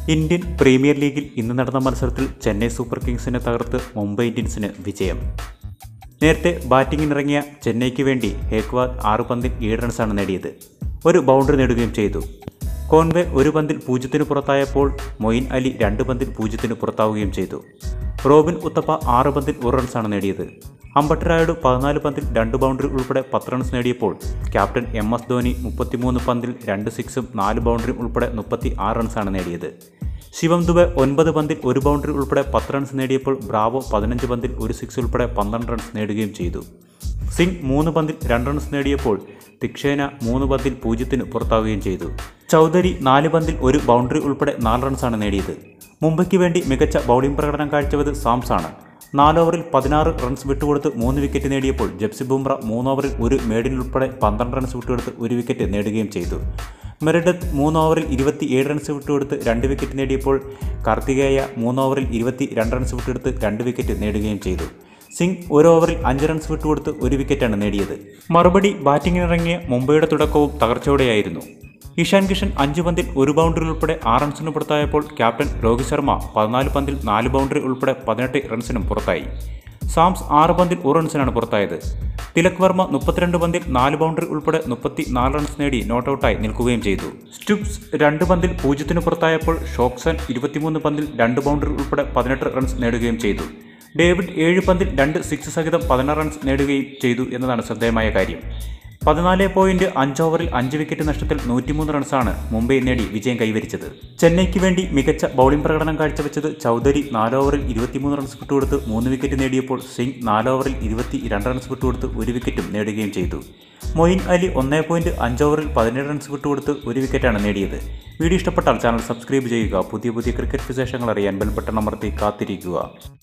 Indian premier ലീഗിൽ ഇന്ന് നടന്ന മത്സരത്തിൽ ചെന്നൈ സൂപ്പർ കിങ്സിനെ തകർത്ത് മുംബൈ ഇന്ത്യൻസിന് വിജയം നേരത്തെ ബാറ്റിംഗിനിറങ്ങിയ ചെന്നൈക്ക് വേണ്ടി ഹേക്വാദ് ആറ് പന്തിൽ ഏഴ് റൺസാണ് നേടിയത് ഒരു ബൗണ്ടറി നേടുകയും ചെയ്തു കോൺവേ ഒരു പന്തിൽ പൂജ്യത്തിന് പുറത്തായപ്പോൾ മൊയിൻ അലി രണ്ട് പന്തിൽ പൂജ്യത്തിന് പുറത്താവുകയും ചെയ്തു റോബിൻ ഉത്തപ്പ ആറ് പന്തിൽ ഒരു റൺസാണ് നേടിയത് അമ്പട്ടരായുട് പതിനാല് പന്തിൽ രണ്ട് ബൗണ്ടറി ഉൾപ്പെടെ പത്ത് റൺസ് നേടിയപ്പോൾ ക്യാപ്റ്റൻ എം എസ് ധോനി മുപ്പത്തിമൂന്ന് പന്തിൽ രണ്ട് സിക്സും നാല് ബൗണ്ടറിയും ഉൾപ്പെടെ മുപ്പത്തി ആറ് റൺസാണ് നേടിയത് ശിവം ദുബെ ഒൻപത് പന്തിൽ ഒരു ബൗണ്ടറി ഉൾപ്പെടെ പത്ത് റൺസ് നേടിയപ്പോൾ ബ്രാവോ പതിനഞ്ച് പന്തിൽ ഒരു സിക്സ് ഉൾപ്പെടെ പന്ത്രണ്ട് റൺസ് നേടുകയും ചെയ്തു സിംഗ് മൂന്ന് പന്തിൽ രണ്ട് റൺസ് നേടിയപ്പോൾ തിക്ഷേന മൂന്ന് പന്തിൽ പൂജ്യത്തിന് പുറത്താവുകയും ചെയ്തു ചൗധരി നാല് പന്തിൽ ഒരു ബൗണ്ടറി ഉൾപ്പെടെ നാല് റൺസാണ് നേടിയത് മുംബൈക്ക് വേണ്ടി മികച്ച ബൗളിംഗ് പ്രകടനം കാഴ്ചവെച്ചത് സാംസാണ് നാല് ഓവറിൽ പതിനാറ് റൺസ് വിട്ടുകൊടുത്ത് മൂന്ന് വിക്കറ്റ് നേടിയപ്പോൾ ജപ്സി ബുംറ മൂന്ന് ഓവറിൽ ഒരു മേഡിൽ ഉൾപ്പെടെ പന്ത്രണ്ട് റൺസ് വിട്ടുകൊടുത്ത് ഒരു വിക്കറ്റ് നേടുകയും ചെയ്തു മെറിഡത്ത് മൂന്ന് ഓവറിൽ ഇരുപത്തി ഏഴ് റൺസ് വിട്ടുകൊടുത്ത് രണ്ട് വിക്കറ്റ് നേടിയപ്പോൾ കാർത്തികേയ മൂന്ന് ഓവറിൽ ഇരുപത്തി രണ്ട് റൺസ് വിട്ടുകൊടുത്ത് രണ്ട് വിക്കറ്റ് നേടുകയും ചെയ്തു സിംഗ് ഒരു ഓവറിൽ അഞ്ച് റൺസ് വിട്ടുകൊടുത്ത് ഒരു വിക്കറ്റാണ് നേടിയത് മറുപടി ബാറ്റിംഗിനിറങ്ങിയ മുംബൈയുടെ തുടക്കവും തകർച്ചയോടെയായിരുന്നു ഇഷാൻ കിഷൻ അഞ്ച് പന്തിൽ ഒരു ബൗണ്ടറി ഉൾപ്പെടെ ആറ് റൺസിന് പുറത്തായപ്പോൾ ക്യാപ്റ്റൻ രോഹിത് ശർമ്മ പതിനാല് പന്തിൽ നാല് ബൗണ്ടറി ഉൾപ്പെടെ പതിനെട്ട് റൺസിനും പുറത്തായി സാംസ് ആറ് പന്തിൽ ഒരു റൺസിനാണ് പുറത്തായത് തിലക് വർമ്മ മുപ്പത്തിരണ്ട് പന്തിൽ നാല് ബൗണ്ടറി ഉൾപ്പെടെ മുപ്പത്തി നാല് റൺസ് നേടി നോട്ടൌട്ടായി നിൽക്കുകയും ചെയ്തു സ്റ്റുപ്സ് രണ്ട് പന്തിൽ പൂജ്യത്തിന് പുറത്തായപ്പോൾ ഷോക്സൺ ഇരുപത്തിമൂന്ന് പന്തിൽ രണ്ട് ബൗണ്ടറി ഉൾപ്പെടെ പതിനെട്ട് റൺസ് നേടുകയും ചെയ്തു ഡേവിഡ് ഏഴ് പന്തിൽ രണ്ട് സിക്സ് സഹിതം പതിനാറ് റൺസ് നേടുകയും ചെയ്തു എന്നതാണ് ശ്രദ്ധേയമായ കാര്യം പതിനാല് പോയിന്റ് അഞ്ച് ഓവറിൽ അഞ്ച് വിക്കറ്റ് നഷ്ടത്തിൽ നൂറ്റിമൂന്ന് റൺസാണ് മുംബൈ നേടി വിജയം കൈവരിച്ചത് ചെന്നൈക്ക് വേണ്ടി മികച്ച ബൗളിംഗ് പ്രകടനം കാഴ്ചവെച്ചത് ചൗധരി നാല് ഓവറിൽ ഇരുപത്തിമൂന്ന് റൺസ് വിട്ടുകൊടുത്ത് മൂന്ന് വിക്കറ്റ് നേടിയപ്പോൾ സിംഗ് നാല് ഓവറിൽ ഇരുപത്തി രണ്ട് റൺസ് വിട്ടുകൊടുത്ത് ഒരു വിക്കറ്റും നേടുകയും ചെയ്തു മൊയിൻ അലി ഒന്നേ പോയിന്റ് അഞ്ച് ഓവറിൽ പതിനേഴ് റൺസ് വിട്ടുകൊടുത്ത് ഒരു വിക്കറ്റാണ് നേടിയത് വീഡിയോ ഇഷ്ടപ്പെട്ടാൽ ചാനൽ സബ്സ്ക്രൈബ് ചെയ്യുക പുതിയ പുതിയ ക്രിക്കറ്റ് വിശേഷങ്ങൾ അറിയാൻ ബെൽബട്ടൺ അമർത്തി കാത്തിരിക്കുക